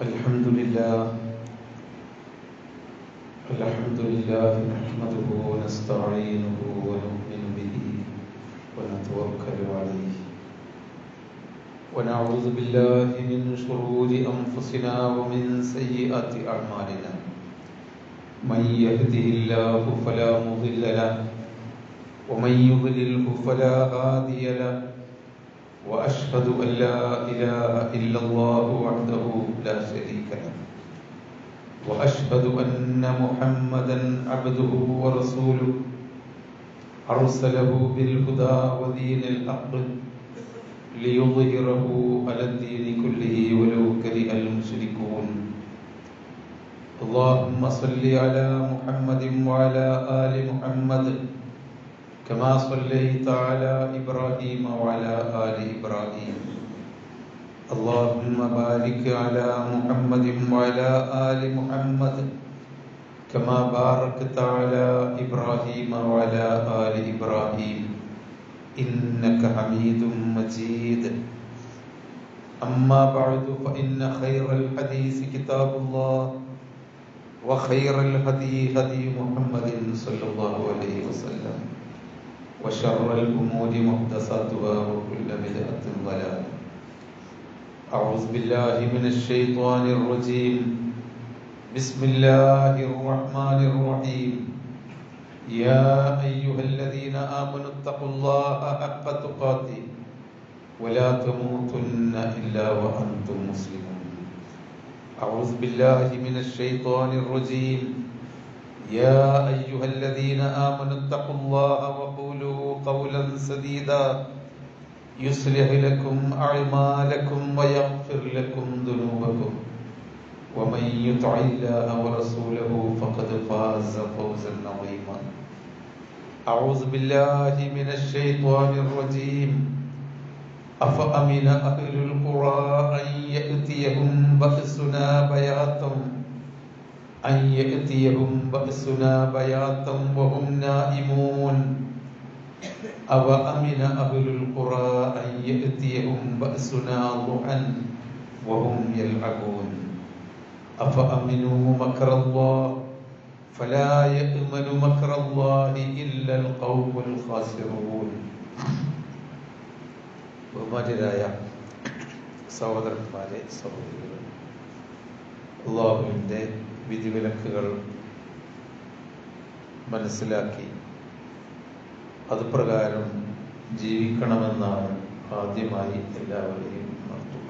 الحمد لله الحمد لله نحمده ونستعينه ونؤمن به ونتوكل عليه ونعوذ بالله من شرور أنفسنا ومن سيئات أعمالنا من يهده الله فلا مضل له ومن يضلله فلا هادي له واشهد ان لا اله الا الله وحده لا شريك له واشهد ان محمدا عبده ورسوله ارسله بالهدى ودين الحق ليظهره على الدين كله ولو كره المشركون اللهم صل على محمد وعلى ال محمد كما صليت على إبراهيم وعلى آل إبراهيم اللهم بارك على محمد وعلى آل محمد كما باركت على إبراهيم وعلى آل إبراهيم إنك حميد مجيد أما بعد فإن خير الحديث كتاب الله وخير الهدي هدي محمد صلى الله عليه وسلم وشر الأمور محدثاتها وكل بدعة ضلالة أعوذ بالله من الشيطان الرجيم بسم الله الرحمن الرحيم يا أيها الذين آمنوا اتقوا الله حق تقاته ولا تموتن إلا وأنتم مسلمون أعوذ بالله من الشيطان الرجيم يا أيها الذين آمنوا اتقوا الله وقولوا قولا سديدا يصلح لكم أعمالكم ويغفر لكم ذنوبكم ومن يطع الله ورسوله فقد فاز فوزا عظيما أعوذ بالله من الشيطان الرجيم أفأمن أهل القرى أن يأتيهم بأسنا بياتا أن يأتيهم بأسنا بياتا وهم نائمون أو أمن أهل القرى أن يأتيهم بأسنا ضحى وهم يلعبون أفأمنوا مكر الله فلا يأمن مكر الله إلا القوم الخاسرون ബഹുമാന്യരായ സഹോദരന്മാരെ സഹോദരികൾ അള്ളാഹുവിൻ്റെ വിധിവിലക്കുകൾ മനസ്സിലാക്കി അതുപ്രകാരം ജീവിക്കണമെന്നാണ് ആദ്യമായി എല്ലാവരെയും ഉണർത്തുക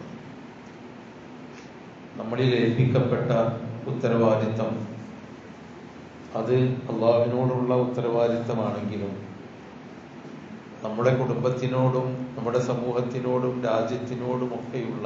നമ്മളിൽ ഏൽപ്പിക്കപ്പെട്ട ഉത്തരവാദിത്തം അത് അള്ളാഹുവിനോടുള്ള ഉത്തരവാദിത്തമാണെങ്കിലും നമ്മുടെ കുടുംബത്തിനോടും നമ്മുടെ സമൂഹത്തിനോടും രാജ്യത്തിനോടുമൊക്കെയുള്ള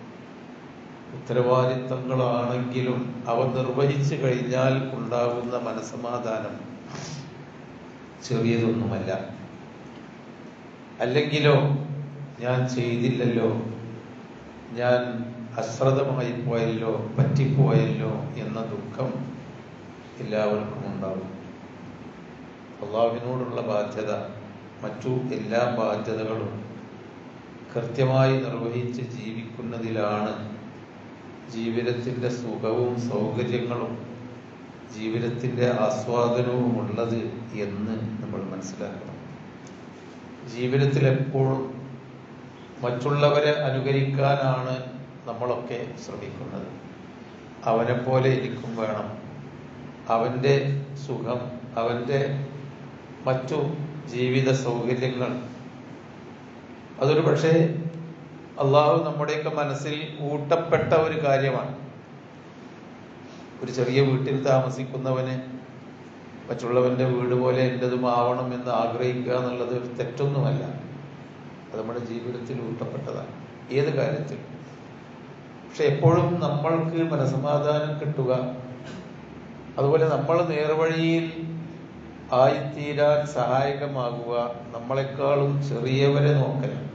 ഉത്തരവാദിത്തങ്ങളാണെങ്കിലും അവ നിർവഹിച്ചു കഴിഞ്ഞാൽ ഉണ്ടാകുന്ന മനസമാധാനം ചെറിയതൊന്നുമല്ല അല്ലെങ്കിലോ ഞാൻ ചെയ്തില്ലല്ലോ ഞാൻ അശ്രദ്ധമായി പോയല്ലോ പറ്റിപ്പോയല്ലോ എന്ന ദുഃഖം എല്ലാവർക്കും ഉണ്ടാവും അള്ളാഹുവിനോടുള്ള ബാധ്യത മറ്റു എല്ലാ ബാധ്യതകളും കൃത്യമായി നിർവഹിച്ച് ജീവിക്കുന്നതിലാണ് ജീവിതത്തിൻ്റെ സുഖവും സൗകര്യങ്ങളും ജീവിതത്തിൻ്റെ ആസ്വാദനവും ഉള്ളത് എന്ന് നമ്മൾ മനസ്സിലാക്കണം ജീവിതത്തിൽ എപ്പോഴും മറ്റുള്ളവരെ അനുകരിക്കാനാണ് നമ്മളൊക്കെ ശ്രമിക്കുന്നത് അവനെ പോലെ എനിക്കും വേണം അവൻ്റെ സുഖം അവൻ്റെ മറ്റു ജീവിത സൗകര്യങ്ങൾ അതൊരു പക്ഷേ അള്ളാഹു നമ്മുടെയൊക്കെ മനസ്സിൽ ഊട്ടപ്പെട്ട ഒരു കാര്യമാണ് ഒരു ചെറിയ വീട്ടിൽ താമസിക്കുന്നവന് മറ്റുള്ളവന്റെ വീട് പോലെ എൻ്റെതും ആവണം എന്ന് ആഗ്രഹിക്കുക എന്നുള്ളത് ഒരു തെറ്റൊന്നുമല്ല അത് നമ്മുടെ ജീവിതത്തിൽ ഊട്ടപ്പെട്ടതാണ് ഏത് കാര്യത്തിൽ പക്ഷെ എപ്പോഴും നമ്മൾക്ക് മനസമാധാനം കിട്ടുക അതുപോലെ നമ്മൾ നേർവഴിയിൽ ആയിത്തീരാൻ സഹായകമാകുക നമ്മളെക്കാളും ചെറിയവരെ നോക്കലാണ്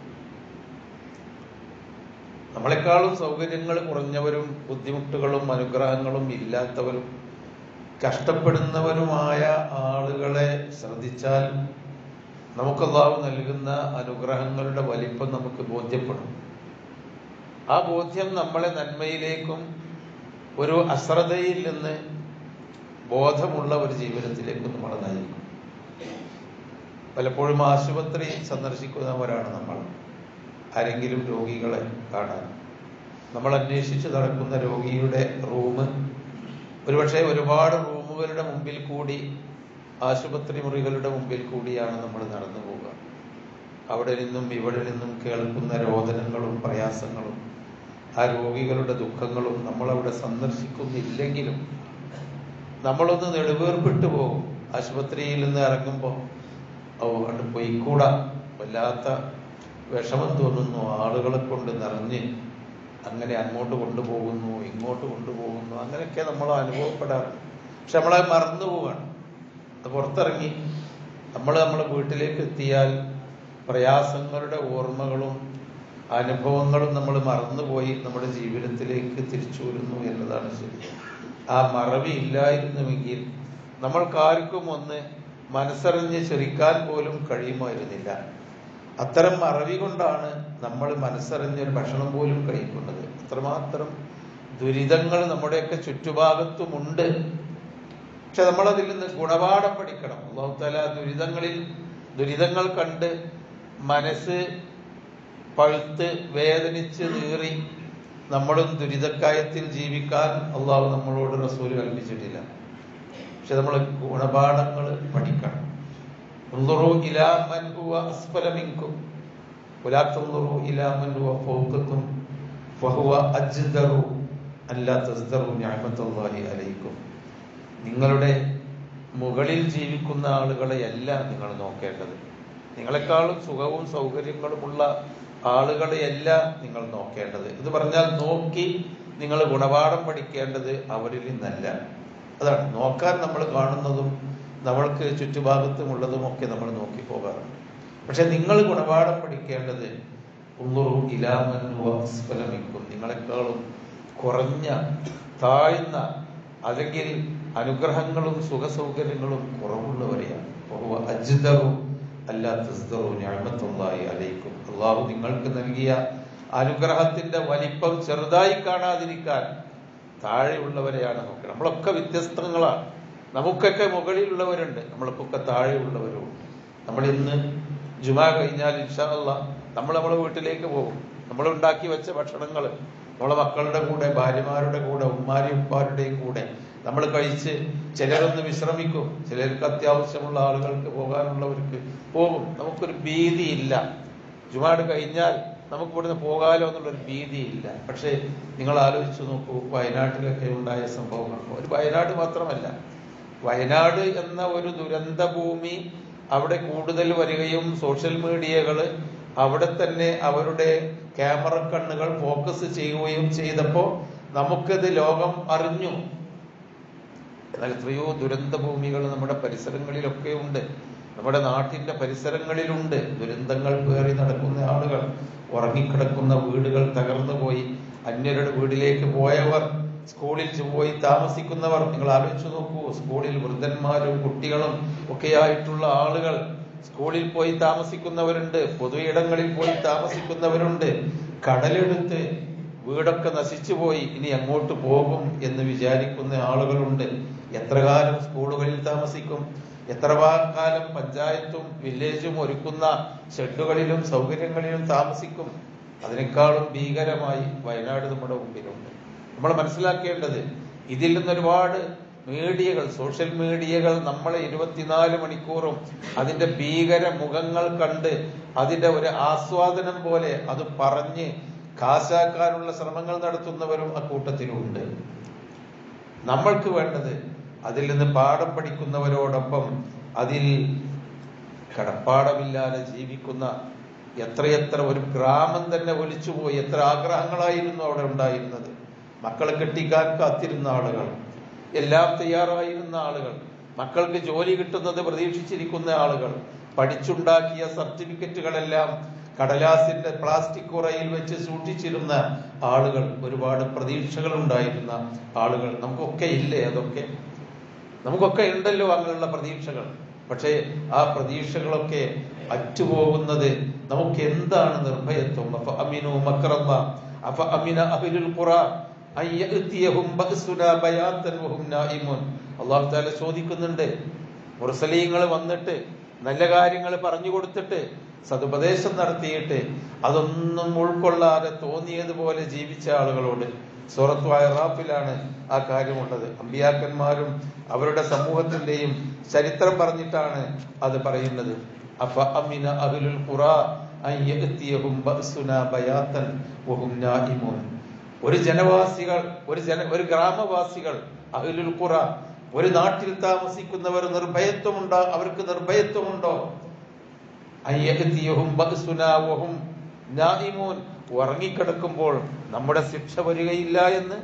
നമ്മളെക്കാളും സൗകര്യങ്ങൾ കുറഞ്ഞവരും ബുദ്ധിമുട്ടുകളും അനുഗ്രഹങ്ങളും ഇല്ലാത്തവരും കഷ്ടപ്പെടുന്നവരുമായ ആളുകളെ ശ്രദ്ധിച്ചാൽ നമുക്ക് അള്ളാഹു നൽകുന്ന അനുഗ്രഹങ്ങളുടെ വലിപ്പം നമുക്ക് ബോധ്യപ്പെടും ആ ബോധ്യം നമ്മളെ നന്മയിലേക്കും ഒരു അശ്രദ്ധയിൽ നിന്ന് ബോധമുള്ള ഒരു ജീവിതത്തിലേക്കും നമ്മളെ നയിക്കും പലപ്പോഴും ആശുപത്രി സന്ദർശിക്കുന്നവരാണ് നമ്മൾ ആരെങ്കിലും രോഗികളെ കാണാൻ നമ്മൾ അന്വേഷിച്ച് നടക്കുന്ന രോഗിയുടെ റൂം ഒരുപക്ഷെ ഒരുപാട് റൂമുകളുടെ മുമ്പിൽ കൂടി ആശുപത്രി മുറികളുടെ മുമ്പിൽ കൂടിയാണ് നമ്മൾ നടന്നു പോവുക അവിടെ നിന്നും ഇവിടെ നിന്നും കേൾക്കുന്ന രോദനങ്ങളും പ്രയാസങ്ങളും ആ രോഗികളുടെ ദുഃഖങ്ങളും നമ്മളവിടെ സന്ദർശിക്കുന്നില്ലെങ്കിലും നമ്മളൊന്ന് നെടുവേർപ്പെട്ടു പോകും ആശുപത്രിയിൽ നിന്ന് ഇറങ്ങുമ്പോൾ ഓ കണ്ട് പൊയ്ക്കൂടാ വല്ലാത്ത വിഷമം തോന്നുന്നു ആളുകളെ കൊണ്ട് നിറഞ്ഞ് അങ്ങനെ അങ്ങോട്ട് കൊണ്ടുപോകുന്നു ഇങ്ങോട്ട് കൊണ്ടുപോകുന്നു അങ്ങനെയൊക്കെ നമ്മൾ അനുഭവപ്പെടാറുണ്ട് പക്ഷെ നമ്മളെ മറന്നു പോവാണ് അത് പുറത്തിറങ്ങി നമ്മൾ നമ്മളെ വീട്ടിലേക്ക് എത്തിയാൽ പ്രയാസങ്ങളുടെ ഓർമ്മകളും അനുഭവങ്ങളും നമ്മൾ മറന്നുപോയി നമ്മുടെ ജീവിതത്തിലേക്ക് തിരിച്ചു വരുന്നു എന്നതാണ് ശരി ആ മറവി ഇല്ലായിരുന്നുവെങ്കിൽ നമ്മൾക്കാർക്കും ഒന്ന് മനസ്സറിഞ്ഞ് ചിരിക്കാൻ പോലും കഴിയുമായിരുന്നില്ല അത്തരം മറവി കൊണ്ടാണ് നമ്മൾ മനസ്സറിഞ്ഞൊരു ഭക്ഷണം പോലും കഴിക്കുന്നത് അത്രമാത്രം ദുരിതങ്ങൾ നമ്മുടെയൊക്കെ ചുറ്റുഭാഗത്തുമുണ്ട് പക്ഷെ നമ്മൾ അതിൽ നിന്ന് ഗുണപാഠം പഠിക്കണം അള്ളാഹുത്തല ദുരിതങ്ങളിൽ ദുരിതങ്ങൾ കണ്ട് മനസ്സ് പഴുത്ത് വേദനിച്ച് നീറി നമ്മളും ദുരിതക്കായത്തിൽ ജീവിക്കാൻ അള്ളാഹു നമ്മളോട് റസൂല് കൽപ്പിച്ചിട്ടില്ല പക്ഷെ നമ്മൾ ഗുണപാഠങ്ങൾ പഠിക്കണം انظروا إلى من هو أسفل منكم ولا تنظروا إلى من هو فوقكم فهو أجدر أن لا تزدروا نعمة الله عليكم നിങ്ങളുടെ മുകളിൽ ജീവിക്കുന്ന ആളുകളെയല്ല നിങ്ങൾ നോക്കേണ്ടത് നിങ്ങളെക്കാളും സുഖവും സൗകര്യങ്ങളുമുള്ള ആളുകളെയല്ല നിങ്ങൾ നോക്കേണ്ടത് ഇത് പറഞ്ഞാൽ നോക്കി നിങ്ങൾ ഗുണപാഠം പഠിക്കേണ്ടത് അവരിൽ നിന്നല്ല അതാണ് നോക്കാൻ നമ്മൾ കാണുന്നതും നമ്മൾക്ക് ചുറ്റുഭാഗത്തുമുള്ളതും ഒക്കെ നമ്മൾ നോക്കി പോകാറുണ്ട് പക്ഷെ നിങ്ങൾ ഗുണപാഠം പഠിക്കേണ്ടത് ഉള്ളൊരു ഇലാമനുസ്ഫലമിക്കും നിങ്ങളെക്കാളും കുറഞ്ഞ താഴ്ന്ന അല്ലെങ്കിൽ അനുഗ്രഹങ്ങളും സുഖസൗകര്യങ്ങളും കുറവുള്ളവരെയാണ് അജിതവും അല്ലാത്തല്ലാഹി അലൈക്കും അള്ളാഹു നിങ്ങൾക്ക് നൽകിയ അനുഗ്രഹത്തിന്റെ വലിപ്പം ചെറുതായി കാണാതിരിക്കാൻ താഴെയുള്ളവരെയാണ് നോക്കുക നമ്മളൊക്കെ വ്യത്യസ്തങ്ങളാണ് നമുക്കൊക്കെ മുകളിലുള്ളവരുണ്ട് നമ്മൾക്കൊക്കെ താഴെയുള്ളവരുമുണ്ട് നമ്മൾ ഇന്ന് ജുമാ കഴിഞ്ഞാൽ ഇൻഷാല്ല നമ്മൾ നമ്മളെ വീട്ടിലേക്ക് പോകും നമ്മൾ ഉണ്ടാക്കി വെച്ച ഭക്ഷണങ്ങൾ നമ്മളെ മക്കളുടെ കൂടെ ഭാര്യമാരുടെ കൂടെ ഉമ്മാരി ഉപ്പാരുടെയും കൂടെ നമ്മൾ കഴിച്ച് ചിലരൊന്ന് വിശ്രമിക്കും ചിലർക്ക് അത്യാവശ്യമുള്ള ആളുകൾക്ക് പോകാനുള്ളവർക്ക് പോകും നമുക്കൊരു ഭീതിയില്ല ജുമാട് കഴിഞ്ഞാൽ നമുക്ക് ഇവിടുന്ന് പോകാലോ എന്നുള്ളൊരു ഭീതിയില്ല പക്ഷേ നിങ്ങൾ ആലോചിച്ച് നോക്കൂ വയനാട്ടിലൊക്കെ ഉണ്ടായ സംഭവങ്ങൾ ഒരു വയനാട് മാത്രമല്ല വയനാട് എന്ന ഒരു ദുരന്ത ഭൂമി അവിടെ കൂടുതൽ വരികയും സോഷ്യൽ മീഡിയകൾ അവിടെ തന്നെ അവരുടെ ക്യാമറ കണ്ണുകൾ ഫോക്കസ് ചെയ്യുകയും ചെയ്തപ്പോൾ നമുക്കത് ലോകം അറിഞ്ഞു എന്നാൽ എത്രയോ ദുരന്ത ഭൂമികൾ നമ്മുടെ പരിസരങ്ങളിലൊക്കെ ഉണ്ട് നമ്മുടെ നാട്ടിന്റെ പരിസരങ്ങളിലുണ്ട് ദുരന്തങ്ങൾ പേറി നടക്കുന്ന ആളുകൾ ഉറങ്ങിക്കിടക്കുന്ന വീടുകൾ തകർന്നു പോയി അന്യരുടെ വീട്ടിലേക്ക് പോയവർ സ്കൂളിൽ പോയി താമസിക്കുന്നവർ നിങ്ങൾ ആലോചിച്ചു നോക്കൂ സ്കൂളിൽ വൃദ്ധന്മാരും കുട്ടികളും ഒക്കെയായിട്ടുള്ള ആളുകൾ സ്കൂളിൽ പോയി താമസിക്കുന്നവരുണ്ട് പൊതു ഇടങ്ങളിൽ പോയി താമസിക്കുന്നവരുണ്ട് കടലെടുത്ത് വീടൊക്കെ നശിച്ചു പോയി ഇനി അങ്ങോട്ട് പോകും എന്ന് വിചാരിക്കുന്ന ആളുകളുണ്ട് എത്ര കാലം സ്കൂളുകളിൽ താമസിക്കും എത്ര കാലം പഞ്ചായത്തും വില്ലേജും ഒരുക്കുന്ന ഷെഡുകളിലും സൗകര്യങ്ങളിലും താമസിക്കും അതിനേക്കാളും ഭീകരമായി വയനാട് നമ്മുടെ മുമ്പിലുണ്ട് നമ്മൾ മനസ്സിലാക്കേണ്ടത് ഇതിൽ നിന്ന് ഒരുപാട് മീഡിയകൾ സോഷ്യൽ മീഡിയകൾ നമ്മളെ ഇരുപത്തിനാല് മണിക്കൂറും അതിന്റെ ഭീകര മുഖങ്ങൾ കണ്ട് അതിന്റെ ഒരു ആസ്വാദനം പോലെ അത് പറഞ്ഞ് കാശാക്കാനുള്ള ശ്രമങ്ങൾ നടത്തുന്നവരും അക്കൂട്ടത്തിലുണ്ട് നമ്മൾക്ക് വേണ്ടത് അതിൽ നിന്ന് പാഠം പഠിക്കുന്നവരോടൊപ്പം അതിൽ കടപ്പാടമില്ലാതെ ജീവിക്കുന്ന എത്രയെത്ര ഒരു ഗ്രാമം തന്നെ ഒലിച്ചുപോയി എത്ര ആഗ്രഹങ്ങളായിരുന്നു അവിടെ ഉണ്ടായിരുന്നത് മക്കളെ കെട്ടിക്കാൻ കാത്തിരുന്ന ആളുകൾ എല്ലാം തയ്യാറായിരുന്ന ആളുകൾ മക്കൾക്ക് ജോലി കിട്ടുന്നത് പ്രതീക്ഷിച്ചിരിക്കുന്ന ആളുകൾ പഠിച്ചുണ്ടാക്കിയ സർട്ടിഫിക്കറ്റുകളെല്ലാം കടലാസിന്റെ പ്ലാസ്റ്റിക് ഉറയിൽ വെച്ച് സൂക്ഷിച്ചിരുന്ന ആളുകൾ ഒരുപാട് പ്രതീക്ഷകൾ ഉണ്ടായിരുന്ന ആളുകൾ നമുക്കൊക്കെ ഇല്ലേ അതൊക്കെ നമുക്കൊക്കെ ഉണ്ടല്ലോ അങ്ങനെയുള്ള പ്രതീക്ഷകൾ പക്ഷേ ആ പ്രതീക്ഷകളൊക്കെ അറ്റുപോകുന്നത് നമുക്ക് എന്താണ് നിർഭയത്വം അപ്പൊ അമീനു മക്രമ്മ അഫ അമിന അഹ്ലുൽ ഖുറ അൻ യഅതിയഹും ബഅസുനാ ബയാതൻ വഹും നായിമുൻ അല്ലാഹു തആല ചോദിക്കുന്നുണ്ട് മുർസലീങ്ങൾ വന്നിട്ട് നല്ല കാര്യങ്ങൾ പറഞ്ഞു കൊടുത്തിട്ട് സതുപദേശം നടത്തിയിട്ട് അതൊന്നും ഉൾക്കൊള്ളാതെ തോന്നിയതുപോലെ ജീവിച്ച ആളുകളോട് സൂറത്തു അയറാഫിലാണ് ആ കാര്യമുള്ളത് അമ്പിയാക്കന്മാരും അവരുടെ സമൂഹത്തിന്റെയും ചരിത്രം പറഞ്ഞിട്ടാണ് അത് പറയുന്നത് അഫ അമിന അഹ്ലുൽ ഖുറ അൻ യഅതിയഹും ബഅസുനാ ബയാതൻ വഹും നായിമുൻ ഒരു ജനവാസികൾ ഒരു ജന ഒരു ഗ്രാമവാസികൾ അഹ്ലുൽ ഖുറ ഒരു നാട്ടിൽ താമസിക്കുന്നവർ നിർഭയത്വമുണ്ടോ അവർക്ക് നിർഭയത്വമുണ്ടോ അയ്യഹത്തിയഹും ബഅസുനാ വഹും നായിമൂൻ ഉറങ്ങിക്കിടക്കുമ്പോൾ നമ്മുടെ ശിക്ഷ വരികയില്ല എന്ന്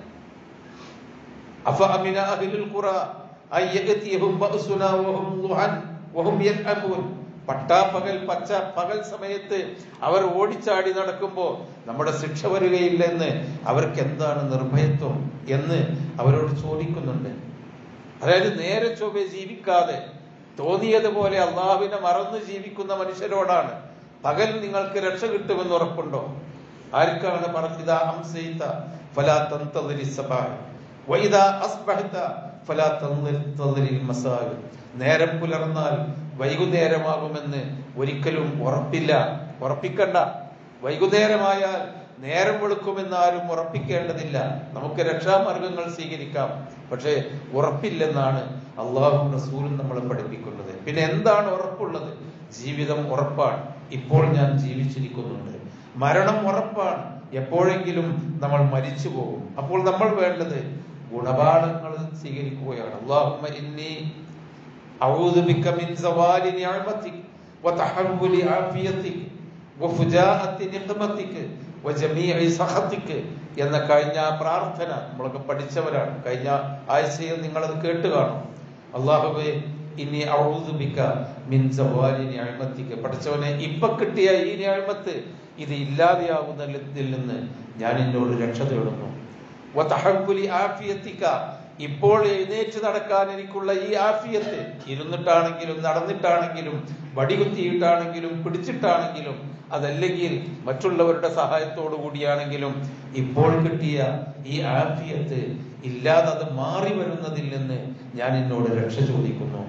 അഫ അമിന അഹ്ലുൽ ഖുറ അയ്യഹത്തിയഹും ബഅസുനാ വഹും ളുഹൻ വഹും യൽഅബൂൻ പട്ടാപ്പകൽ പച്ച പകൽ സമയത്ത് അവർ ഓടിച്ചാടി നടക്കുമ്പോൾ നമ്മുടെ ശിക്ഷ വരികയില്ലെന്ന് അവർക്ക് എന്താണ് നിർഭയത്വം എന്ന് അവരോട് ചോദിക്കുന്നുണ്ട് അതായത് നേരെ ചൊവ്വെ ജീവിക്കാതെ തോന്നിയതുപോലെ അള്ളാഹുവിനെ മറന്ന് ജീവിക്കുന്ന മനുഷ്യരോടാണ് പകൽ നിങ്ങൾക്ക് രക്ഷ കിട്ടുമെന്ന് ഉറപ്പുണ്ടോ ആർക്കാണ് പറഞ്ഞത് അംസയിത്ത ഫലാ തന്തദിരി സബാഹ് വൈദാ അസ്ബഹത ഫലാ തന്തദിരി മസാഹ് നേരം പുലർന്നാൽ വൈകുന്നേരമാകുമെന്ന് ഒരിക്കലും ഉറപ്പില്ല ഉറപ്പിക്കണ്ട വൈകുന്നേരമായാൽ നേരം വെളുക്കുമെന്ന് ആരും ഉറപ്പിക്കേണ്ടതില്ല നമുക്ക് രക്ഷാമാർഗങ്ങൾ സ്വീകരിക്കാം പക്ഷേ ഉറപ്പില്ലെന്നാണ് അള്ളാഹും റസൂലും നമ്മളെ പഠിപ്പിക്കുന്നത് പിന്നെ എന്താണ് ഉറപ്പുള്ളത് ജീവിതം ഉറപ്പാണ് ഇപ്പോൾ ഞാൻ ജീവിച്ചിരിക്കുന്നുണ്ട് മരണം ഉറപ്പാണ് എപ്പോഴെങ്കിലും നമ്മൾ മരിച്ചു പോകും അപ്പോൾ നമ്മൾ വേണ്ടത് ഗുണപാഠങ്ങൾ സ്വീകരിക്കുകയാണ് അള്ളാഹുമ്മ ഇന്നി أعوذ بك من زوال نعمتك وتحول عافيتك وفجاءة نقمتك وجميع سخطك എന്ന കഴിഞ്ഞ പ്രാർത്ഥന നമ്മളൊക്കെ പഠിച്ചവരാണ് കഴിഞ്ഞ ആഴ്ചയിൽ നിങ്ങളത് കേട്ട് കാണും അള്ളാഹുബെ ഇനി ഔദുബിക്ക മിൻ സവാലി ഞാഴ്മത്തിക്ക് പഠിച്ചവനെ ഇപ്പൊ കിട്ടിയ ഈ ഞാഴ്മത്ത് ഇത് ഇല്ലാതെയാകുന്നതിൽ നിന്ന് ഞാൻ എന്നോട് രക്ഷ തേടുന്നു വതഹബ്ബുലി ആഫിയത്തിക്ക ഇപ്പോൾ എഴുന്നേറ്റ് നടക്കാൻ എനിക്കുള്ള ഈ ആഫിയത്ത് ഇരുന്നിട്ടാണെങ്കിലും നടന്നിട്ടാണെങ്കിലും വടികുത്തിയിട്ടാണെങ്കിലും പിടിച്ചിട്ടാണെങ്കിലും അതല്ലെങ്കിൽ മറ്റുള്ളവരുടെ സഹായത്തോടു കൂടിയാണെങ്കിലും ഇപ്പോൾ കിട്ടിയ ഈ ആഫിയത്ത് ഇല്ലാതെ അത് മാറി വരുന്നതിൽ നിന്ന് ഞാൻ എന്നോട് രക്ഷ ചോദിക്കുന്നു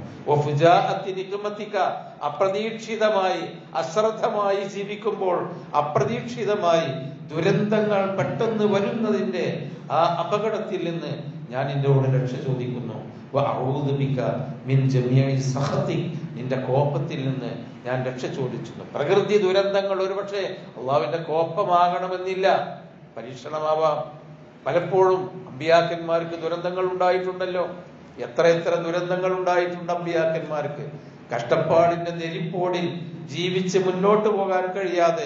അപ്രതീക്ഷിതമായി അശ്രദ്ധമായി ജീവിക്കുമ്പോൾ അപ്രതീക്ഷിതമായി ദുരന്തങ്ങൾ പെട്ടെന്ന് വരുന്നതിന്റെ ആ അപകടത്തിൽ നിന്ന് ഞാൻ എന്നോട് രക്ഷ ചോദിക്കുന്നു നിന്റെ കോപത്തിൽ നിന്ന് ഞാൻ രക്ഷ ചോദിച്ചു പ്രകൃതി ദുരന്തങ്ങൾ ഒരുപക്ഷെ അള്ളാവിന്റെ കോപമാകണമെന്നില്ല പരീക്ഷണമാവാം പലപ്പോഴും അമ്പിയാക്കന്മാർക്ക് ദുരന്തങ്ങൾ ഉണ്ടായിട്ടുണ്ടല്ലോ എത്ര എത്ര ദുരന്തങ്ങൾ ഉണ്ടായിട്ടുണ്ട് അമ്പിയാക്കന്മാർക്ക് കഷ്ടപ്പാടിന്റെ നെരിപ്പോടിൽ ജീവിച്ച് മുന്നോട്ട് പോകാൻ കഴിയാതെ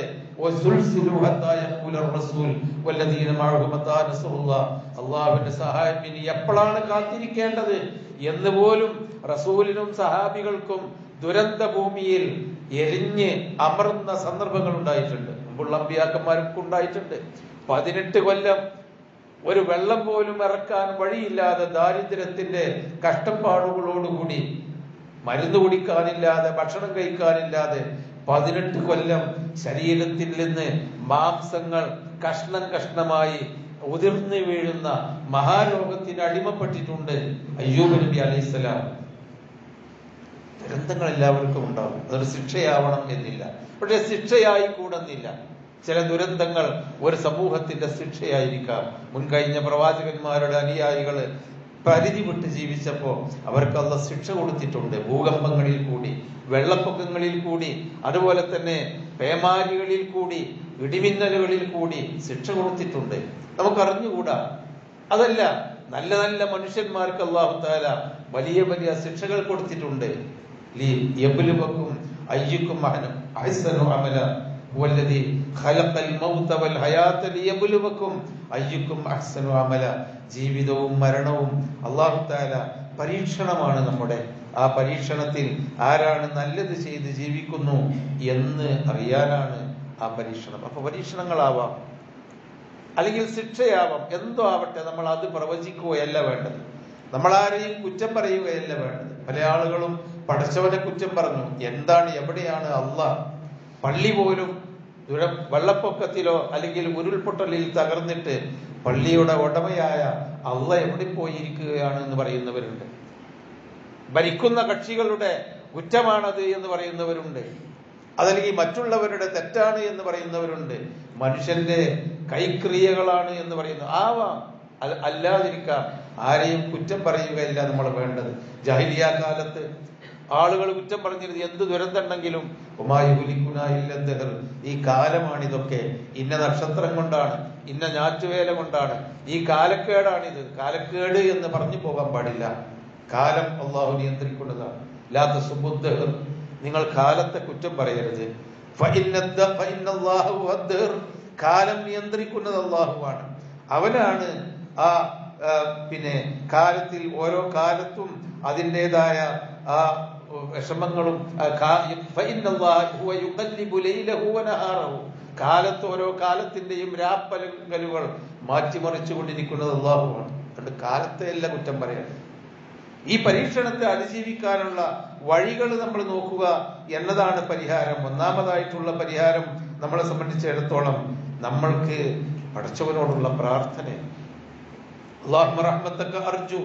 അള്ളാഹുവിന്റെ സഹായം ഇനി എപ്പോഴാണ് കാത്തിരിക്കേണ്ടത് എന്ന് പോലും റസൂലിനും സഹാബികൾക്കും ദുരന്ത ഭൂമിയിൽ എരിഞ്ഞ് അമർന്ന സന്ദർഭങ്ങൾ ഉണ്ടായിട്ടുണ്ട് മുമ്പുള്ള അമ്പിയാക്കന്മാർക്കും ഉണ്ടായിട്ടുണ്ട് പതിനെട്ട് കൊല്ലം ഒരു വെള്ളം പോലും ഇറക്കാൻ വഴിയില്ലാതെ ദാരിദ്ര്യത്തിന്റെ കഷ്ടപ്പാടുകളോടുകൂടി മരുന്ന് കുടിക്കാനില്ലാതെ ഭക്ഷണം കഴിക്കാനില്ലാതെ പതിനെട്ട് കൊല്ലം ശരീരത്തിൽ നിന്ന് മാംസങ്ങൾ കഷ്ണം കഷ്ണമായി ഉതിർന്നു വീഴുന്ന മഹാരോഗത്തിന് അടിമപ്പെട്ടിട്ടുണ്ട് അയ്യൂബ് നബി അലൈഹിസ്സലാം ദുരന്തങ്ങൾ എല്ലാവർക്കും ഉണ്ടാവും അതൊരു ശിക്ഷയാവണം എന്നില്ല പക്ഷെ ശിക്ഷയായി കൂടുന്നില്ല ചില ദുരന്തങ്ങൾ ഒരു സമൂഹത്തിന്റെ ശിക്ഷയായിരിക്കാം മുൻകഴിഞ്ഞ പ്രവാചകന്മാരുടെ അനുയായികള് പരിധി വിട്ട് ജീവിച്ചപ്പോ അവർക്ക് അല്ല ശിക്ഷ കൊടുത്തിട്ടുണ്ട് ഭൂകമ്പങ്ങളിൽ കൂടി വെള്ളപ്പൊക്കങ്ങളിൽ കൂടി അതുപോലെ തന്നെ പേമാരികളിൽ കൂടി ഇടിമിന്നലുകളിൽ കൂടി ശിക്ഷ കൊടുത്തിട്ടുണ്ട് നമുക്ക് അറിഞ്ഞുകൂടാ അതല്ല നല്ല നല്ല മനുഷ്യന്മാർക്ക് അള്ളാഹു താല വലിയ വലിയ ശിക്ഷകൾ കൊടുത്തിട്ടുണ്ട് യബുലുവക്കും അയ്യുക്കും അഹ്സനു അമല ഹുവല്ലദി ഖലഖൽ മൗത വൽ ഹയാത ലിയബ്ലുവക്കും അയ്യുക്കും അഹ്സനു അമല ജീവിതവും മരണവും അല്ലാഹു തആല പരീക്ഷണമാണ് നമ്മുടെ ആ പരീക്ഷണത്തിൽ ആരാണ് നല്ലത് ചെയ്ത് ജീവിക്കുന്നു എന്ന് അറിയാനാണ് ആ പരീക്ഷണം അപ്പൊ പരീക്ഷണങ്ങളാവാം അല്ലെങ്കിൽ ശിക്ഷയാവാം എന്തോ ആവട്ടെ നമ്മൾ അത് പ്രവചിക്കുകയല്ല വേണ്ടത് നമ്മൾ ആരെയും കുറ്റം പറയുകയല്ല വേണ്ടത് പല ആളുകളും പഠിച്ചവനെ കുറ്റം പറഞ്ഞു എന്താണ് എവിടെയാണ് അള്ളാഹ് പള്ളി പോലും ദുര വെള്ളപ്പൊക്കത്തിലോ അല്ലെങ്കിൽ ഉരുൾപൊട്ടലിൽ തകർന്നിട്ട് പള്ളിയുടെ ഉടമയായ അള്ള എവിടെ പോയിരിക്കുകയാണ് എന്ന് പറയുന്നവരുണ്ട് ഭരിക്കുന്ന കക്ഷികളുടെ കുറ്റമാണത് എന്ന് പറയുന്നവരുണ്ട് അതല്ലെങ്കിൽ മറ്റുള്ളവരുടെ തെറ്റാണ് എന്ന് പറയുന്നവരുണ്ട് മനുഷ്യന്റെ കൈക്രിയകളാണ് എന്ന് പറയുന്നു ആവാം അല്ല- അല്ലാതിരിക്കാം ആരെയും കുറ്റം പറയുകയില്ല നമ്മൾ വേണ്ടത് ജാഹിലിയ കാലത്ത് ആളുകൾ കുറ്റം പറഞ്ഞിരുന്നത് എന്ത് ദുരന്തമുണ്ടെങ്കിലും ഉമായുലിക്കുനായില്ലന്തഹർ ഈ കാലമാണിതൊക്കെ ഇന്ന നക്ഷത്രം കൊണ്ടാണ് ഇന്ന ഞാറ്റുവേല കൊണ്ടാണ് ഈ കാലക്കേടാണിത് കാലക്കേട് എന്ന് പറഞ്ഞു പോകാൻ പാടില്ല കാലം അള്ളാഹു നിയന്ത്രിക്കുന്നതാണ് ലാത്ത സുബുദ്ധഹർ നിങ്ങൾ കാലത്തെ കുറ്റം പറയരുത് ഫഇന്നദ്ദ- ഫഇന്നല്ലാഹു വദ്ദഹർ. കാലം നിയന്ത്രിക്കുന്നത് അള്ളാഹുവാണ് അവനാണ് ആ ആ, പിന്നെ കാലത്തിൽ ഓരോ കാലത്തും അതിൻ്റെതായ ആ വിഷമങ്ങളും ആ, കാ- ഫഇന്നല്ലാഹു ഹുവ യുഖല്ലിബു ലൈലഹു വനഹാറഹു. കാലത്ത് ഓരോ കാലത്തിന്റെയും രാപ്പലങ്കലുകൾ മാറ്റിമറിച്ചു കൊണ്ടിരിക്കുന്നത് അള്ളാഹുവാണ് അതുകൊണ്ട് കാലത്തെ അല്ല കുറ്റം പറയാൻ ഈ പരീക്ഷണത്തെ അതിജീവിക്കാനുള്ള വഴികൾ നമ്മൾ നോക്കുക എന്നതാണ് പരിഹാരം ഒന്നാമതായിട്ടുള്ള പരിഹാരം നമ്മളെ സംബന്ധിച്ചിടത്തോളം നമ്മൾക്ക് പടച്ചവനോടുള്ള പ്രാർത്ഥന അള്ളാഹുമ്മ റഹ്മത്തക അർജു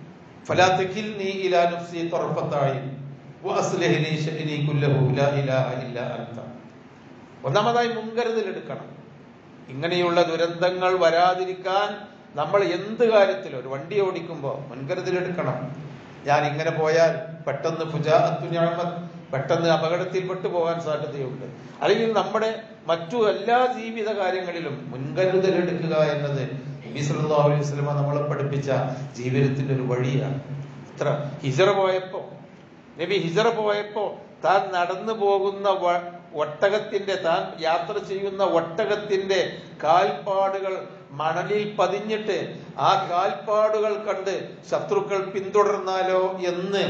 ഫലാ തകിൽനി ഇലാ നഫ്സി തർഫത അയ്ൻ വഅസ്ലിഹ് ലി ശഅനി കുല്ലഹു ലാ ഇലാഹ ഇല്ലാ അൻത ഒന്നാമതായി മുൻകരുതൽ എടുക്കണം ഇങ്ങനെയുള്ള ദുരന്തങ്ങൾ വരാതിരിക്കാൻ നമ്മൾ എന്ത് കാര്യത്തിലും ഒരു വണ്ടി ഓടിക്കുമ്പോൾ മുൻകരുതൽ എടുക്കണം ഞാൻ ഇങ്ങനെ പോയാൽ പെട്ടെന്ന് പുജാത്തുഞ്ഞാമത് പെട്ടെന്ന് അപകടത്തിൽപ്പെട്ടു പോകാൻ സാധ്യതയുണ്ട് അല്ലെങ്കിൽ നമ്മുടെ മറ്റു എല്ലാ ജീവിത കാര്യങ്ങളിലും മുൻകരുതൽ എടുക്കുക എന്നത് നബി സല്ലല്ലാഹു അലൈഹി വസല്ലമ നമ്മളെ പഠിപ്പിച്ച ജീവിതത്തിന്റെ ഒരു വഴിയാണ് ഇത്ര ഹിജറ പോയപ്പോ നബി ഹിജറ പോയപ്പോ താൻ നടന്നു പോകുന്ന വ- ഒട്ടകത്തിന്റെ താൻ യാത്ര ചെയ്യുന്ന ഒട്ടകത്തിന്റെ കാൽപ്പാടുകൾ മണലിൽ പതിഞ്ഞിട്ട് ആ കാൽപ്പാടുകൾ കണ്ട് ശത്രുക്കൾ പിന്തുടർന്നാലോ എന്ന്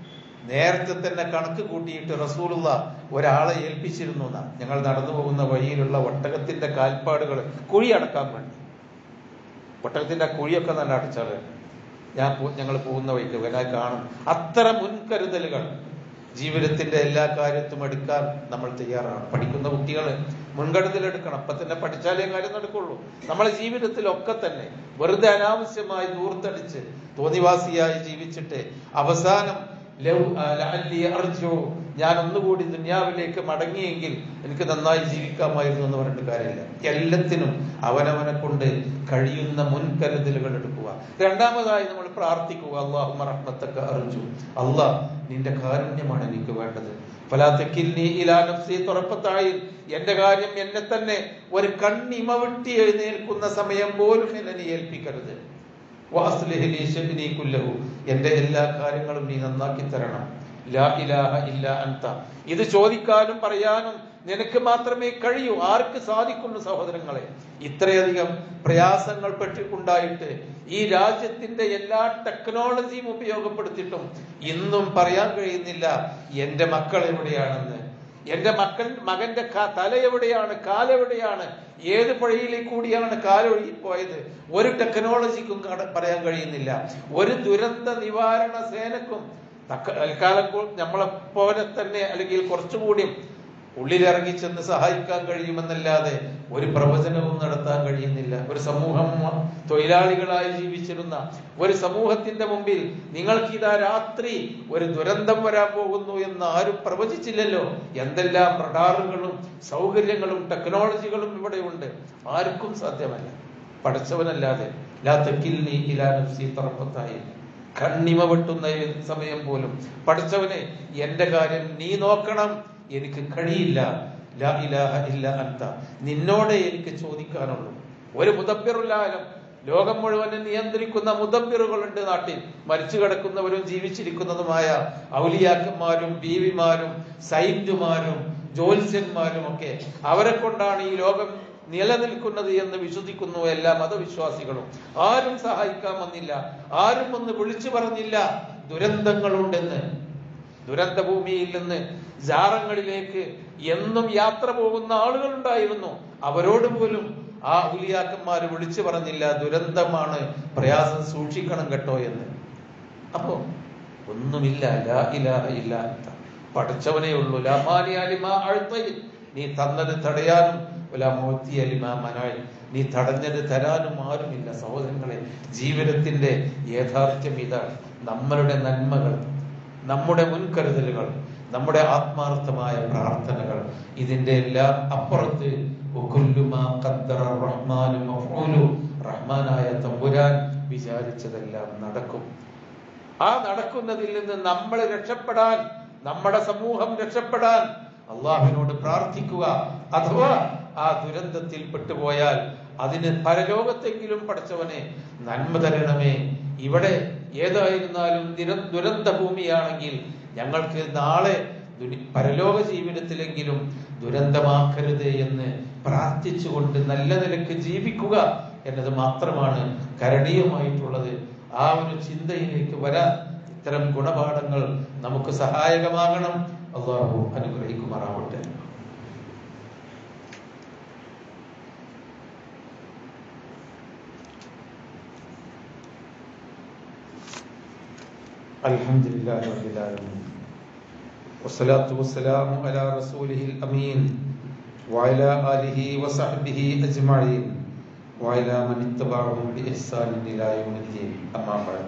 നേരത്തെ തന്നെ കണക്ക് കൂട്ടിയിട്ട് റസൂലുള്ള ഒരാളെ ഏൽപ്പിച്ചിരുന്നു എന്നാ ഞങ്ങൾ നടന്നു പോകുന്ന വഴിയിലുള്ള ഒട്ടകത്തിന്റെ കാൽപ്പാടുകൾ കുഴി അടക്കാൻ വേണ്ടി ഒട്ടകത്തിന്റെ ആ കുഴിയൊക്കെ നല്ല അടച്ചാൽ ഞാൻ ഞങ്ങൾ പോകുന്ന വഴിക്ക് വരാൻ കാണും അത്ര മുൻകരുതലുകൾ ജീവിതത്തിന്റെ എല്ലാ കാര്യത്തും എടുക്കാൻ നമ്മൾ തയ്യാറാണ് പഠിക്കുന്ന കുട്ടികൾ മുൻകരുതൽ എടുക്കണം അപ്പൊ തന്നെ പഠിച്ചാലേ കാര്യം നടക്കുള്ളൂ നമ്മളെ ജീവിതത്തിലൊക്കെ തന്നെ വെറുതെ അനാവശ്യമായി ദൂർത്തടിച്ച് തോന്നിവാസിയായി ജീവിച്ചിട്ട് അവസാനം ലൗ ആ, ലഅല്ലി അർജു ഞാൻ ഒന്നുകൂടി ദുന്യാവിലേക്ക് മടങ്ങിയെങ്കിൽ എനിക്ക് നന്നായി ജീവിക്കാമായിരുന്നു എന്ന് പറഞ്ഞിട്ട് കാര്യമില്ല എല്ലാത്തിനും അവനവനെ കൊണ്ട് കഴിയുന്ന മുൻകരുതലുകൾ എടുക്കുക രണ്ടാമതായി നമ്മൾ പ്രാർത്ഥിക്കുക അള്ളാഹു റഹ്മത്തൊക്കെ അർജു അള്ളാഹ് നിന്റെ കാരുണ്യമാണ് എനിക്ക് വേണ്ടത് ഫലാത്തക്കിൽനി ഇലാ നഫ്സി തുറപ്പത്തായി എന്റെ കാര്യം എന്നെ തന്നെ ഒരു കണ്ണിമ വെട്ടി എഴുന്നേൽക്കുന്ന സമയം പോലും എന്നെ നീ ഏൽപ്പിക്കരുത് വാസ്ലിഹ് ലീ ശഅ്നി കുല്ലഹു എന്റെ എല്ലാ കാര്യങ്ങളും നീ നന്നാക്കി തരണം ലാ ഇലാഹ ഇല്ല അൻത ഇത് ചോദിക്കാനും പറയാനും നിനക്ക് മാത്രമേ കഴിയൂ ആർക്ക് സാധിക്കുന്നു സഹോദരങ്ങളെ ഇത്രയധികം പ്രയാസങ്ങൾ പെട്ടിട്ടുണ്ടായിട്ട് ഈ രാജ്യത്തിന്റെ എല്ലാ ടെക്നോളജിയും ഉപയോഗപ്പെടുത്തിയിട്ടും ഇന്നും പറയാൻ കഴിയുന്നില്ല എന്റെ മക്കൾ എവിടെയാണെന്ന് എന്റെ മക്കൻ മകന്റെ ക- തല എവിടെയാണ് കാലെവിടെയാണ് ഏത് പുഴയിലേക്ക് കൂടിയാണ് കാലൊഴുകി പോയത് ഒരു ടെക്നോളജിക്കും കട- പറയാൻ കഴിയുന്നില്ല ഒരു ദുരന്ത നിവാരണ സേനക്കും തക്ക- തൽക്കാലം കൂ- നമ്മളെ പോലെ തന്നെ അല്ലെങ്കിൽ കുറച്ചുകൂടി ഉള്ളിലിറങ്ങി ചെന്ന് സഹായിക്കാൻ കഴിയുമെന്നല്ലാതെ ഒരു പ്രവചനവും നടത്താൻ കഴിയുന്നില്ല ഒരു സമൂഹം തൊഴിലാളികളായി ജീവിച്ചിരുന്ന ഒരു സമൂഹത്തിന്റെ മുമ്പിൽ നിങ്ങൾക്ക് ഇതാ രാത്രി ഒരു ദുരന്തം വരാൻ പോകുന്നു എന്ന് ആരും പ്രവചിച്ചില്ലല്ലോ എന്തെല്ലാം റഡാറുകളും സൗകര്യങ്ങളും ടെക്നോളജികളും ഇവിടെ ഉണ്ട് ആർക്കും സാധ്യമല്ല പഠിച്ചവനല്ലാതെ ലാ തക്കിൽനി ഇലാ നഫ്സി തറഫത്തായി കണ്ണിമ വെട്ടുന്ന ഈ സമയം പോലും പഠിച്ചവനെ എന്റെ കാര്യം നീ നോക്കണം എനിക്ക് കഴിയില്ല ലാ ഇലാഹ ഇല്ല അന്ത നിന്നോടെ എനിക്ക് ചോദിക്കാനുള്ളൂ ഒരു മുദബ്ബിറുലാലം ലോകം മുഴുവനും നിയന്ത്രിക്കുന്ന മുദബ്ബിറുകളുണ്ട് നാട്ടിൽ മരിച്ചു കിടക്കുന്നവരും ജീവിച്ചിരിക്കുന്നതുമായ ഔലിയാക്കന്മാരും ബീവിമാരും സൈന്റുമാരും ജ്യോത്സ്യന്മാരും ഒക്കെ അവരെ കൊണ്ടാണ് ഈ ലോകം നിലനിൽക്കുന്നത് എന്ന് വിശ്വസിക്കുന്നു എല്ലാ മതവിശ്വാസികളും ആരും സഹായിക്കാൻ വന്നില്ല ആരും ഒന്ന് വിളിച്ചു പറഞ്ഞില്ല ദുരന്തങ്ങളുണ്ടെന്ന് ദുരന്ത ഭൂമിയിൽ നിന്ന് ജാറങ്ങളിലേക്ക് എന്നും യാത്ര പോകുന്ന ആളുകളുണ്ടായിരുന്നു അവരോട് പോലും ആ ഉലിയാക്കന്മാര് വിളിച്ചു പറഞ്ഞില്ല ദുരന്തമാണ് പ്രയാസം സൂക്ഷിക്കണം കേട്ടോ എന്ന് അപ്പോ ഒന്നുമില്ല ലാ ഇലാഹ ഇല്ല അന്ത. പഠിച്ചവനേ ഉള്ളൂ ലാമാനി അലിമാ അഴുത്തയിൽ നീ തന്നത് തടയാനും മനായി നീ തടഞ്ഞത് തരാനും ആരുമില്ല സഹോദരങ്ങളെ ജീവിതത്തിന്റെ യാഥാർത്ഥ്യം ഇതാണ് നമ്മളുടെ നന്മകൾ നമ്മുടെ മുൻകരുതലുകൾ നമ്മുടെ ആത്മാർത്ഥമായ പ്രാർത്ഥനകൾ ഇതിന്റെ എല്ലാം അപ്പുറത്ത് വകുല്ലുമാ ഖദ്ദറ റഹ്മാനു മഫ്ഊലു റഹ്മാനായ തമ്പുരാൻ വിചാരിച്ചതെല്ലാം നടക്കും ആ നടക്കുന്നതിൽ നിന്ന് നമ്മൾ രക്ഷപ്പെടാൻ നമ്മുടെ സമൂഹം രക്ഷപ്പെടാൻ അള്ളാഹുവിനോട് പ്രാർത്ഥിക്കുക അഥവാ ആ ദുരന്തത്തിൽ പെട്ടുപോയാൽ അതിന് പരലോകത്തെങ്കിലും പഠിച്ചവനെ നന്മ തരണമേ ഇവിടെ ഏതായിരുന്നാലും നിര- ദുരന്ത ഭൂമിയാണെങ്കിൽ ഞങ്ങൾക്ക് നാളെ ദുനി- പരലോക ജീവിതത്തിലെങ്കിലും ദുരന്തമാക്കരുത് എന്ന് പ്രാർത്ഥിച്ചുകൊണ്ട് നല്ല നിലക്ക് ജീവിക്കുക എന്നത് മാത്രമാണ് കരണീയമായിട്ടുള്ളത് ആ ഒരു ചിന്തയിലേക്ക് വരാൻ ഇത്തരം ഗുണപാഠങ്ങൾ നമുക്ക് സഹായകമാകണം അള്ളാഹു അനുഗ്രഹിക്കുമാറാവട്ടെ الحمد لله رب العالمين والصلاة والسلام على رسوله الأمين وعلى آله وصحبه أجمعين وعلى من اتبعهم بإحسان إلى يوم الدين أما بعد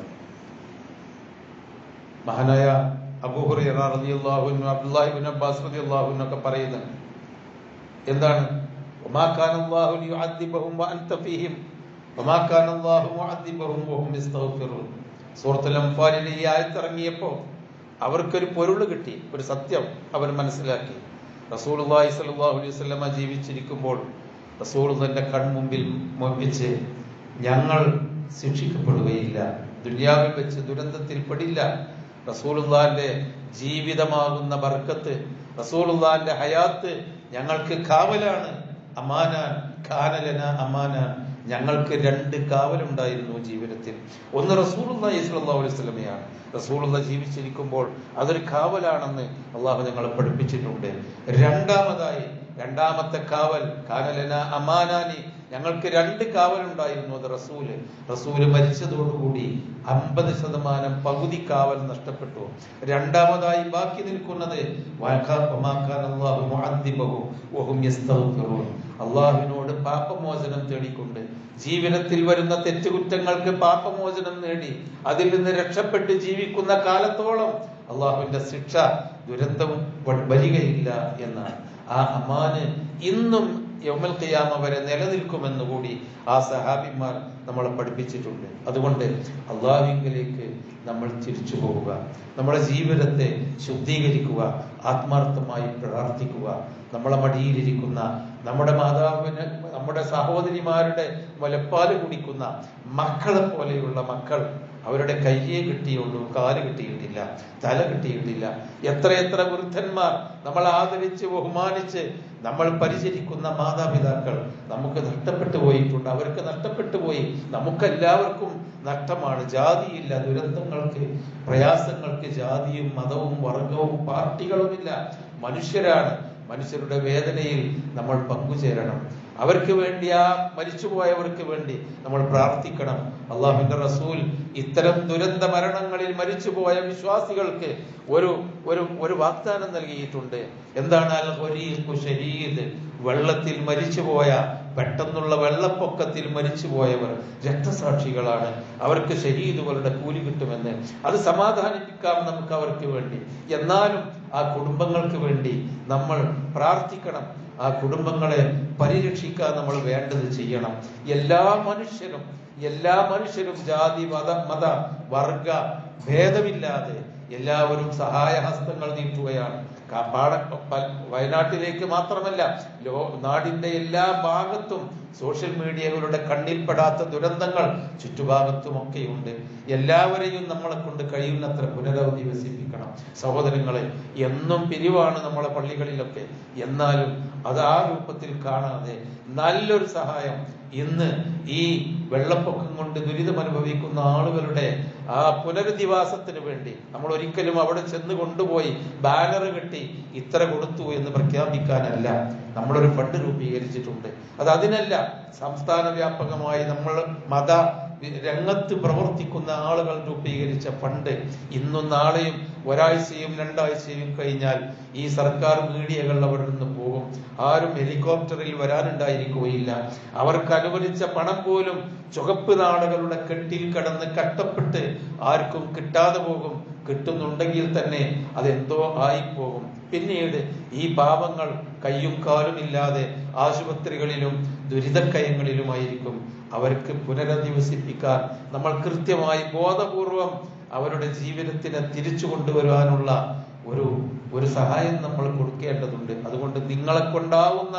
മഹാനായ അബൂഹുറൈറ റളിയല്ലാഹു അൻഹു അബ്ദുല്ലാഹി ഇബ്നു അബ്ബാസ് റളിയല്ലാഹു അൻഹു ഒക്കെ പറയുന്നത് എന്താണ് വമാ കാന അല്ലാഹു ലിയുഅദ്ദിബഹും വഅൻത ഫീഹിം വമാ കാന അല്ലാഹു മുഅദ്ദിബഹും വഹും യസ്തഗ്ഫിറൂൻ സൂറത്തുൽ അൻഫാലിൽ ഈ ആയത്ത് ഇറങ്ങിയപ്പോൾ അവർക്കൊരു പൊരുൾ കിട്ടി ഒരു സത്യം അവർ മനസ്സിലാക്കി റസൂലുള്ളാഹി സ്വല്ലല്ലാഹു അലൈഹി വസല്ലമ ജീവിച്ചിരിക്കുമ്പോൾ റസൂലുള്ളാഹിന്റെ കൺമുമ്പിൽ വെച്ച് ഞങ്ങൾ ശിക്ഷിക്കപ്പെടുകയില്ല ദുനിയാവിൽ വെച്ച് ദുരന്തത്തിൽ പെടില്ല റസൂലുള്ളാന്റെ ജീവിതമാകുന്ന ബർക്കത്ത് റസൂലുള്ളാന്റെ ഹയാത്ത് ഞങ്ങൾക്ക് കാവലാണ് അമാനാൻ ഖാനലന അമാനാൻ ഞങ്ങൾക്ക് രണ്ട് കാവലുണ്ടായിരുന്നു ജീവിതത്തിൽ ഒന്ന് റസൂലുള്ളാഹി സ്വല്ലല്ലാഹു അലൈഹി വസല്ലമയാണ് റസൂലുള്ള ജീവിച്ചിരിക്കുമ്പോൾ അതൊരു കാവലാണെന്ന് അള്ളാഹു ഞങ്ങളെ പഠിപ്പിച്ചിട്ടുണ്ട് രണ്ടാമതായി രണ്ടാമത്തെ കാവൽ കാനലന അമാനാനി ഞങ്ങൾക്ക് രണ്ട് കാവലുണ്ടായിരുന്നു അത് റസൂല് റസൂല് മരിച്ചതോടുകൂടി അമ്പത് ശതമാനം പകുതി കാവൽ നഷ്ടപ്പെട്ടു രണ്ടാമതായി ബാക്കി നിൽക്കുന്നത് അള്ളാഹുവിനോട് പാപമോചനം തേടിക്കൊണ്ട് ജീവിതത്തിൽ വരുന്ന തെറ്റുകുറ്റങ്ങൾക്ക് പാപമോചനം നേടി അതിൽ നിന്ന് രക്ഷപ്പെട്ട് ജീവിക്കുന്ന കാലത്തോളം അള്ളാഹുവിന്റെ ശിക്ഷ ദുരന്തവും വരികയില്ല എന്നാണ് ആ അമാന് ഇന്നും യൗമൽ ഖിയാമ വരെ നിലനിൽക്കുമെന്ന് കൂടി ആ സഹാബിമാർ നമ്മളെ പഠിപ്പിച്ചിട്ടുണ്ട് അതുകൊണ്ട് അള്ളാഹുവിലേക്ക് നമ്മൾ തിരിച്ചു പോവുക നമ്മുടെ ജീവിതത്തെ ശുദ്ധീകരിക്കുക ആത്മാർത്ഥമായി പ്രാർത്ഥിക്കുക നമ്മളെ മടിയിലിരിക്കുന്ന നമ്മുടെ മാതാവിന് നമ്മുടെ സഹോദരിമാരുടെ മുലപ്പാല് കുടിക്കുന്ന മക്കളെ പോലെയുള്ള മക്കൾ അവരുടെ കയ്യെ കിട്ടിയുള്ളൂ കാല് കിട്ടിയിട്ടില്ല തല കിട്ടിയിട്ടില്ല എത്രയെത്ര വൃദ്ധന്മാർ നമ്മൾ ആദരിച്ച് ബഹുമാനിച്ച് നമ്മൾ പരിചരിക്കുന്ന മാതാപിതാക്കൾ നമുക്ക് നഷ്ടപ്പെട്ടു പോയിട്ടുണ്ട് അവർക്ക് നഷ്ടപ്പെട്ടു പോയി നമുക്കെല്ലാവർക്കും നഷ്ടമാണ് ജാതിയില്ല ദുരന്തങ്ങൾക്ക് പ്രയാസങ്ങൾക്ക് ജാതിയും മതവും വർഗവും പാർട്ടികളുമില്ല മനുഷ്യരാണ് മനുഷ്യരുടെ വേദനയിൽ നമ്മൾ പങ്കുചേരണം അവർക്ക് വേണ്ടി ആ മരിച്ചുപോയവർക്ക് വേണ്ടി നമ്മൾ പ്രാർത്ഥിക്കണം അള്ളാഹുവിന്റെ റസൂൽ ഇത്തരം ദുരന്ത മരണങ്ങളിൽ മരിച്ചുപോയ വിശ്വാസികൾക്ക് ഒരു ഒരു ഒരു വാഗ്ദാനം നൽകിയിട്ടുണ്ട് എന്താണ് അൽ ഹരീഖു ഷഹീദ് വെള്ളത്തിൽ മരിച്ചുപോയ പെട്ടെന്നുള്ള വെള്ളപ്പൊക്കത്തിൽ മരിച്ചുപോയവർ രക്തസാക്ഷികളാണ് അവർക്ക് ഷഹീദുകളുടെ കൂലി കിട്ടുമെന്ന് അത് സമാധാനിപ്പിക്കാം നമുക്ക് അവർക്ക് വേണ്ടി എന്നാലും ആ കുടുംബങ്ങൾക്ക് വേണ്ടി നമ്മൾ പ്രാർത്ഥിക്കണം ആ കുടുംബങ്ങളെ പരിരക്ഷിക്കാൻ നമ്മൾ വേണ്ടത് ചെയ്യണം എല്ലാ മനുഷ്യരും എല്ലാ മനുഷ്യരും ജാതി മത മത വർഗ ഭേദമില്ലാതെ എല്ലാവരും സഹായഹസ്തങ്ങൾ നീട്ടുകയാണ് കാപ്പാട വയനാട്ടിലേക്ക് മാത്രമല്ല ലോ നാടിന്റെ എല്ലാ ഭാഗത്തും സോഷ്യൽ മീഡിയകളുടെ കണ്ണിൽപ്പെടാത്ത ദുരന്തങ്ങൾ ചുറ്റുഭാഗത്തുമൊക്കെയുണ്ട് എല്ലാവരെയും നമ്മളെ കൊണ്ട് കഴിയുന്നത്ര പുനരധിവസിപ്പിക്കണം സഹോദരങ്ങളെ എന്നും പിരിവാണ് നമ്മളെ പള്ളികളിലൊക്കെ എന്നാലും അത് ആ രൂപത്തിൽ കാണാതെ നല്ലൊരു സഹായം ഇന്ന് ഈ വെള്ളപ്പൊക്കം കൊണ്ട് ദുരിതം അനുഭവിക്കുന്ന ആളുകളുടെ ആ പുനരധിവാസത്തിന് വേണ്ടി നമ്മൾ ഒരിക്കലും അവിടെ ചെന്ന് കൊണ്ടുപോയി ബാനർ കെട്ടി ഇത്ര കൊടുത്തു എന്ന് പ്രഖ്യാപിക്കാനല്ല നമ്മളൊരു ഫണ്ട് രൂപീകരിച്ചിട്ടുണ്ട് അത് അതിനല്ല സംസ്ഥാന വ്യാപകമായി നമ്മൾ മത രംഗത്ത് പ്രവർത്തിക്കുന്ന ആളുകൾ രൂപീകരിച്ച ഫണ്ട് ഇന്നും നാളെയും ഒരാഴ്ചയും രണ്ടാഴ്ചയും കഴിഞ്ഞാൽ ഈ സർക്കാർ മീഡിയകൾ അവിടെ നിന്ന് പോകും ആരും ഹെലികോപ്റ്ററിൽ വരാനുണ്ടായിരിക്കുകയില്ല അവർക്ക് അനുവദിച്ച പണം പോലും ചുവപ്പ് നാടുകളുടെ കെട്ടിൽ കടന്ന് കഷ്ടപ്പെട്ട് ആർക്കും കിട്ടാതെ പോകും കിട്ടുന്നുണ്ടെങ്കിൽ തന്നെ അതെന്തോ ആയിപ്പോകും പിന്നീട് ഈ പാപങ്ങൾ കയ്യും കാലും ഇല്ലാതെ ആശുപത്രികളിലും ദുരിതക്കയങ്ങളിലുമായിരിക്കും അവർക്ക് പുനരധിവസിപ്പിക്കാൻ നമ്മൾ കൃത്യമായി ബോധപൂർവം അവരുടെ ജീവിതത്തിനെ തിരിച്ചു കൊണ്ടുവരാനുള്ള ഒരു ഒരു സഹായം നമ്മൾ കൊടുക്കേണ്ടതുണ്ട് അതുകൊണ്ട് നിങ്ങളെ കൊണ്ടാവുന്ന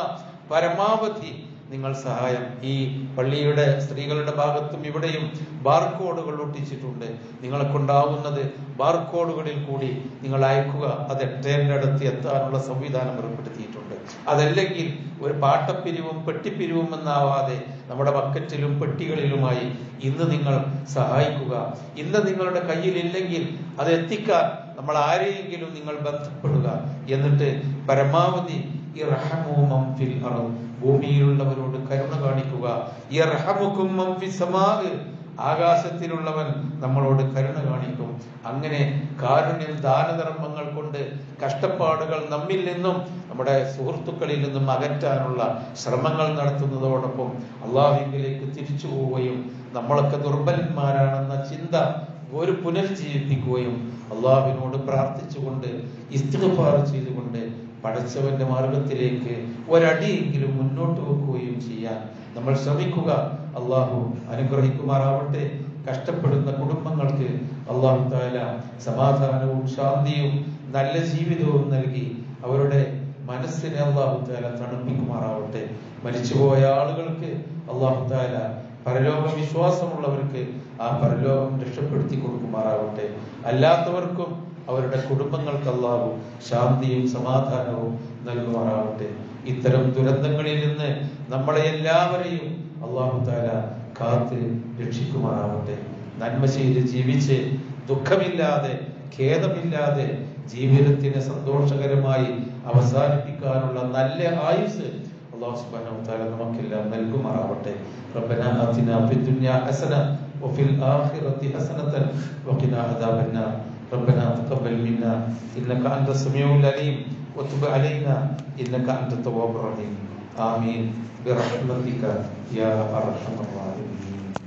പരമാവധി നിങ്ങൾ സഹായം ഈ പള്ളിയുടെ സ്ത്രീകളുടെ ഭാഗത്തും ഇവിടെയും ബാർകോഡുകൾ ഒട്ടിച്ചിട്ടുണ്ട് നിങ്ങളെ കൊണ്ടാവുന്നത് ബാർകോഡുകളിൽ കൂടി നിങ്ങൾ അയക്കുക അത് എട്ടേന്റെ അടുത്ത് എത്താനുള്ള സംവിധാനം ഏർപ്പെടുത്തിയിട്ടുണ്ട് അതല്ലെങ്കിൽ ഒരു പാട്ടപ്പിരിവും പെട്ടിപ്പിരിവും എന്നാവാതെ നമ്മുടെ ബക്കറ്റിലും പെട്ടികളിലുമായി ഇന്ന് നിങ്ങൾ സഹായിക്കുക ഇന്ന് നിങ്ങളുടെ കയ്യിലില്ലെങ്കിൽ അത് എത്തിക്കാൻ നമ്മൾ ആരെയെങ്കിലും നിങ്ങൾ ബന്ധപ്പെടുക എന്നിട്ട് പരമാവധി ഇർഹമു മൻ ഫിൽ അർദ് ഭൂമിയിലുള്ളവരോട് കരുണ കാണിക്കുക ഇർഹമുക്കും മൻ ഫിസ് സമാഇ ആകാശത്തിലുള്ളവൻ നമ്മളോട് കരുണ കാണിക്കും അങ്ങനെ കാരുണ്യം ദാനധർമ്മങ്ങൾ കൊണ്ട് കഷ്ടപ്പാടുകൾ നമ്മിൽ നിന്നും നമ്മുടെ സുഹൃത്തുക്കളിൽ നിന്നും അകറ്റാനുള്ള ശ്രമങ്ങൾ നടത്തുന്നതോടൊപ്പം അള്ളാഹുവിലേക്ക് തിരിച്ചു പോവുകയും നമ്മളൊക്കെ ദുർബലന്മാരാണെന്ന ചിന്ത ഒരു പുനർജീവിപ്പിക്കുകയും അള്ളാഹുവിനോട് പ്രാർത്ഥിച്ചുകൊണ്ട് ഇസ്തിഗ്ഫാർ ചെയ്തുകൊണ്ട് പടച്ചവന്റെ മാർഗത്തിലേക്ക് ഒരടിയെങ്കിലും മുന്നോട്ട് വെക്കുകയും ചെയ്യാൻ നമ്മൾ ശ്രമിക്കുക അള്ളാഹു അനുഗ്രഹിക്കുമാറാവട്ടെ കഷ്ടപ്പെടുന്ന കുടുംബങ്ങൾക്ക് അള്ളാഹു താല സമാധാനവും ശാന്തിയും നല്ല ജീവിതവും നൽകി അവരുടെ മനസ്സിനെ അള്ളാഹു താല തണുപ്പിക്കുമാറാവട്ടെ മരിച്ചുപോയ ആളുകൾക്ക് അള്ളാഹു താല പരലോക വിശ്വാസമുള്ളവർക്ക് ആ പരലോകം രക്ഷപ്പെടുത്തി കൊടുക്കുമാറാവട്ടെ അല്ലാത്തവർക്കും അവരുടെ കുടുംബങ്ങൾക്ക് അള്ളാഹു ശാന്തിയും സമാധാനവും നൽകുമാറാവട്ടെ ഇത്തരം ദുരന്തങ്ങളിൽ നിന്ന് നമ്മളെ എല്ലാവരെയും അള്ളാഹു താല കാത്ത് രക്ഷിക്കുമാറാവട്ടെ നന്മ ചെയ്ത് ജീവിച്ച് ദുഃഖമില്ലാതെ ഖേദമില്ലാതെ ജീവിതത്തിന് സന്തോഷകരമായി അവസാനിപ്പിക്കാനുള്ള നല്ല ആയുസ് അള്ളാഹു സുബ്ഹാനഹു വതആല നമുക്കെല്ലാം നൽകുമാറാവട്ടെ ربنا آتنا في الدنيا حسنة وفي الآخرة حسنة وقنا عذاب النار ربنا تقبل منا إنك أنت السميع العليم وتب علينا إنك أنت التواب الرحيم آمين برحمتك يا أرحم الراحمين